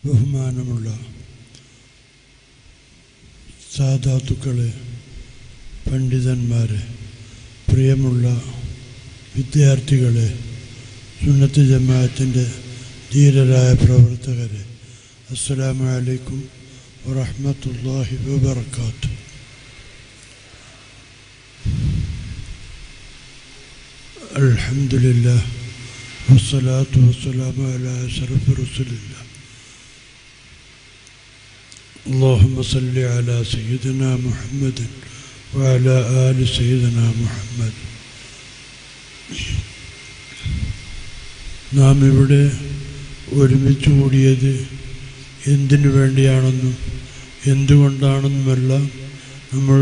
ബഹുമാനമുള്ള സാധാത്തുക്കളെ പണ്ഡിതന്മാരെ പ്രിയമുള്ള വിദ്യാർത്ഥികളെ സുന്നത്ത് ജമാഅത്തിൻ്റെ ധീരരായ പ്രവർത്തകരെ അസ്സലാമു അലൈക്കും വറഹ്മത്തുള്ളാഹി വബറകാത്തു الحمد لله والصلاة والسلام على أشرف رسول الله اللهم صل على سيدنا محمد وعلى آل سيدنا محمد നാം ഇവിടെ ഒരുമിച്ച് കൂടിയത് എന്തിനു വേണ്ടിയാണെന്നും എന്തുകൊണ്ടാണെന്നുമെല്ലാം നമ്മൾ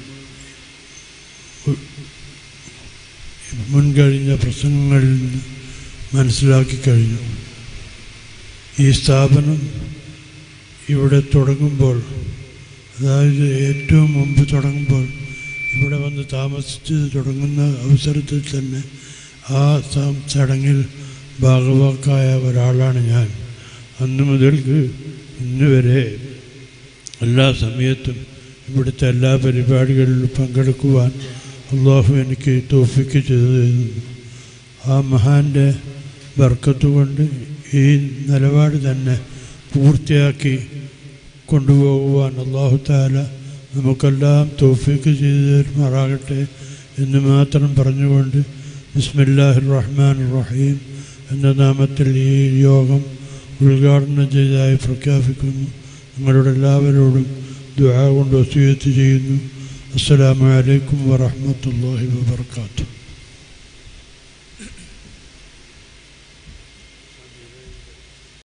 മുൻകഴിഞ്ഞ പ്രസംഗങ്ങളിൽ നിന്ന് മനസ്സിലാക്കി കഴിഞ്ഞു ഈ സ്ഥാപനം ഇവിടെ തുടങ്ങുമ്പോൾ അതായത് ഏറ്റവും മുമ്പ് തുടങ്ങുമ്പോൾ ഇവിടെ വന്ന് താമസിച്ച് തുടങ്ങുന്ന അവസരത്തിൽ തന്നെ ആ സ- ചടങ്ങിൽ ഭാഗവാക്കായ ഒരാളാണ് ഞാൻ അന്ന് മുതൽക്ക് ഇന്ന് വരെ എല്ലാ സമയത്തും ഇവിടുത്തെ എല്ലാ പരിപാടികളിലും പങ്കെടുക്കുവാൻ അള്ളാഹു എനിക്ക് തോഫിക്ക് ചെയ്തു തരുന്നു ആ മഹാൻ്റെ ബർക്കത്ത് കൊണ്ട് ഈ നിലപാട് തന്നെ പൂർത്തിയാക്കി കൊണ്ടുപോകുവാൻ അള്ളാഹു താല നമുക്കെല്ലാം തോഫിക്ക് ചെയ്തു തരുമാറാകട്ടെ എന്ന് മാത്രം പറഞ്ഞുകൊണ്ട് ബിസ്മില്ലാഹിർ റഹ്മാൻ റഹീം എന്ന നാമത്തിൽ ഈ യോഗം ഉദ്ഘാടനം ചെയ്തതായി പ്രഖ്യാപിക്കുന്നു നിങ്ങളുടെ എല്ലാവരോടും ദുആ കൊണ്ട് വസീയത്ത് ചെയ്യുന്നു അസ്സലാമു അലൈക്കും വറഹ്മത്തുള്ളാഹി വബർക്കാത്തു